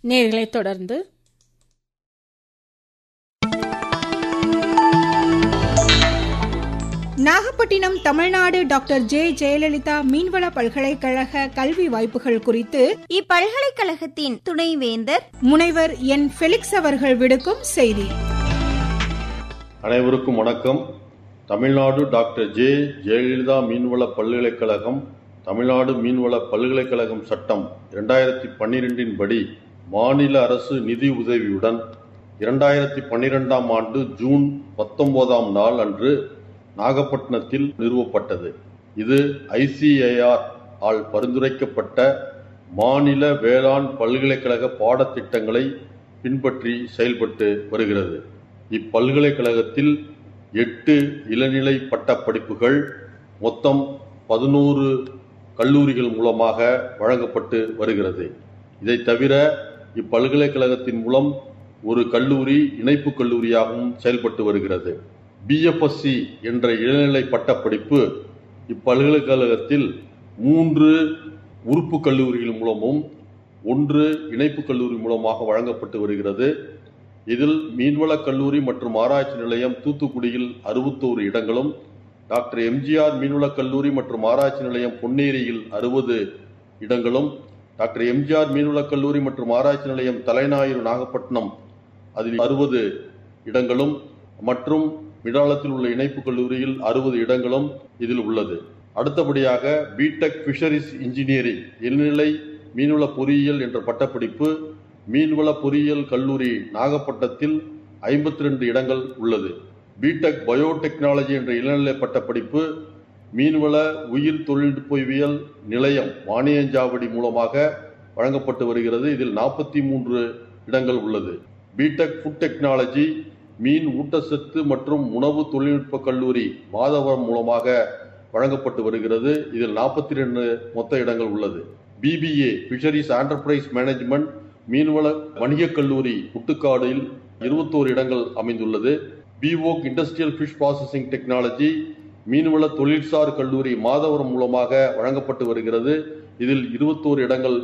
நேர்களை தொடர்ந்து Nagapattinam Tamil Nadu doctor J Jayalalithaa மீன்வள பல்கலைக்கழக கல்வி வாய்ப்புகள் குறித்து இப்பல்கலைக்கழகத்தின் துணைவேந்தர் முனைவர் என் ஃபெலிக்ஸ் அவர்கள் விடுக்கும் செய்தி அனைவருக்கும் வணக்கம் தமிழ்நாடு டாக்டர் ஜே ஜெயலலிதா மீன்வள பல்கலைக்கழகம் தமிழ்நாடு மீன்வள பல்கலைக்கழகம் சட்டம் இரண்டாயிரத்தி பன்னிரெண்டின் படி மாநில அரசு நிதி உதவியுடன் இரண்டாயிரத்தி பன்னிரெண்டாம் ஆண்டு ஜூன் பத்தொன்பதாம் நாள் அன்று நாகப்பட்டினத்தில் நிறுவப்பட்டது இது ஐசிஏஆர் ஆல் பரிந்துரைக்கப்பட்ட மாநில வேளாண் பல்கலைக்கழக பாடத்திட்டங்களை பின்பற்றி செயல்பட்டு வருகிறது இப்பல்கலைக்கழகத்தில் எட்டு இளநிலை பட்டப்படிப்புகள் மொத்தம் பதினோரு கல்லூரிகள் மூலமாக வழங்கப்பட்டு வருகிறது இதை தவிர இப்பல்கலைக்கழகத்தின் மூலம் ஒரு கல்லூரி இணைப்பு கல்லூரியாகவும் செயல்பட்டு வருகிறது பிஎஃப்எஸ்சி என்ற இளநிலை பட்டப்படிப்பு இப்பல்கலைக்கழகத்தில் மூன்று உறுப்பு கல்லூரிகள் மூலமும் ஒன்று இணைப்பு கல்லூரி மூலமாக வழங்கப்பட்டு வருகிறது இதில் மீன்வள கல்லூரி மற்றும் ஆராய்ச்சி நிலையம் தூத்துக்குடியில் அறுபத்தோரு இடங்களும் டாக்டர் எம்ஜிஆர் மீன்வள கல்லூரி மற்றும் ஆராய்ச்சி நிலையம் பொன்னேரியில் அறுபது இடங்களும் டாக்டர் எம்ஜிஆர் மீன்வள கல்லூரி மற்றும் ஆராய்ச்சி நிலையம் தலைஞாயிறு நாகப்பட்டினம் அதில் அறுபது இடங்களும் மற்றும் மிடாலத்தில் உள்ள இணைப்பு கல்லூரியில் அறுபது இடங்களும் இதில் உள்ளது அடுத்தபடியாக பிடெக் ஃபிஷரிஸ் இன்ஜினியரிங் இளநிலை மீன்வள பொறியியல் என்ற பட்டப்படிப்பு மீன்வள பொறியியல் கல்லூரி நாகப்பட்டினத்தில் ஐம்பத்தி ரெண்டு இடங்கள் உள்ளது பிடெக் பயோடெக்னாலஜி என்ற இளநிலை பட்டப்படிப்பு மீன்வள உயிர் தொழில்நுட்பவியல் நிலையம் வாணியஞ்சாவடி மூலமாக வழங்கப்பட்டு வருகிறது இதில் நாற்பத்தி மூன்று இடங்கள் உள்ளது பிடெக் ஃபுட் டெக்னாலஜி மீன் ஊட்டச்சத்து மற்றும் உணவு தொழில்நுட்ப கல்லூரி மாதவரம் மூலமாக வழங்கப்பட்டு வருகிறது இதில் நாற்பத்தி ரெண்டு மொத்த இடங்கள் உள்ளது பிபிஏ ஃபிஷரிஸ் ஆண்டர்பிரைஸ் மேனேஜ்மெண்ட் மீன்வள வணிகக் கல்லூரி முட்டுக்காடில் இருபத்தோரு இடங்கள் அமைந்துள்ளது பிஓக் இண்டஸ்ட்ரியல் ஃபிஷ் ப்ராசஸிங் டெக்னாலஜி மீன்வள தொழில்சார் கல்லூரி மாதவரம் மூலமாக வழங்கப்பட்டு வருகிறது இதில் இருபத்தோரு இடங்கள்